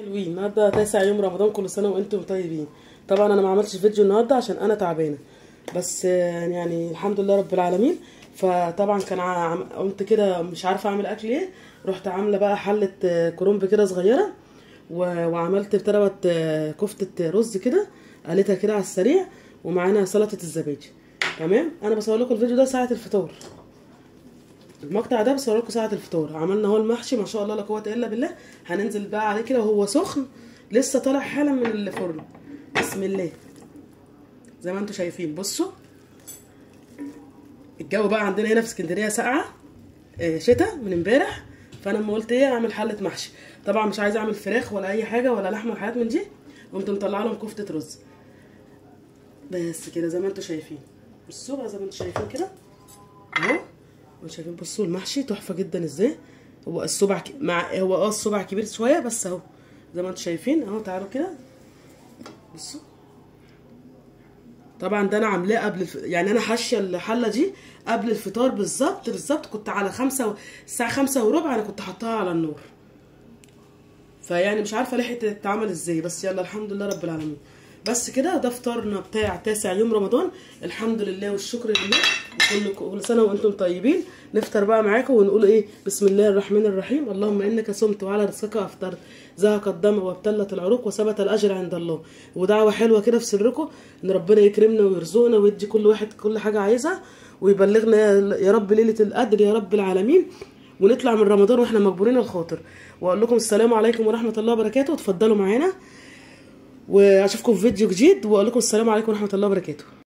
حلوين النهارده تاسع يوم رمضان كل سنه وانتم طيبين طبعا انا ما عملتش فيديو النهارده عشان انا تعبانه بس آه، يعني الحمد لله رب العالمين فطبعا كان عم- قمت كده مش عارفه اعمل اكل ايه رحت عامله بقى حله آه، كرنب كده صغيره و- وعملت بتروت آه، كفته رز كده قليتها كده على السريع ومعانا سلطه الزبادي تمام انا بصور لكم الفيديو ده ساعه الفطار المقطع ده بصور لكم ساعه الفطار عملنا هو المحشي ما شاء الله لا قوه الا بالله هننزل بقى عليه كده وهو سخن لسه طالع حالا من الفرن بسم الله زي ما انتم شايفين بصوا الجو بقى عندنا هنا في اسكندريه ساقعه آه، شتاء من امبارح فانا لما قلت ايه اعمل حله محشي طبعا مش عايزه اعمل فراخ ولا اي حاجه ولا لحمه ولا حاجات من دي قمت مطلعه لهم كفته رز بس كده زي ما انتم شايفين بصوا بقى زي ما انتم شايفين كده اهو انتوا شايفين بصوا المحشي تحفه جدا ازاي هو الصبع ك... مع هو اه الصبع كبير شويه بس اهو زي ما انتم شايفين اهو تعالوا كده بصوا طبعا ده انا عاملاه قبل الف... يعني انا حاشيه الحله دي قبل الفطار بالظبط بالظبط كنت على خمسة و... الساعه خمسة وربع انا كنت حطاها على النار فيعني مش عارفه لحقت تتعمل ازاي بس يلا الحمد لله رب العالمين بس كده ده فطارنا بتاع تاسع يوم رمضان الحمد لله والشكر لله وكل كل سنه وانتم طيبين نفطر بقى معاكم ونقول ايه بسم الله الرحمن الرحيم اللهم انك صمت وعلى رزقك افطرت زهق الدم وابتلت العروق وثبت الاجر عند الله ودعوه حلوه كده في سركم ان ربنا يكرمنا ويرزقنا ويدي كل واحد كل حاجه عايزها ويبلغنا يا- يا رب ليله القدر يا رب العالمين ونطلع من رمضان واحنا مجبورين الخاطر واقول لكم السلام عليكم ورحمه الله وبركاته وتفضلوا معانا واشوفكم في فيديو جديد واقول لكم السلام عليكم ورحمه الله وبركاته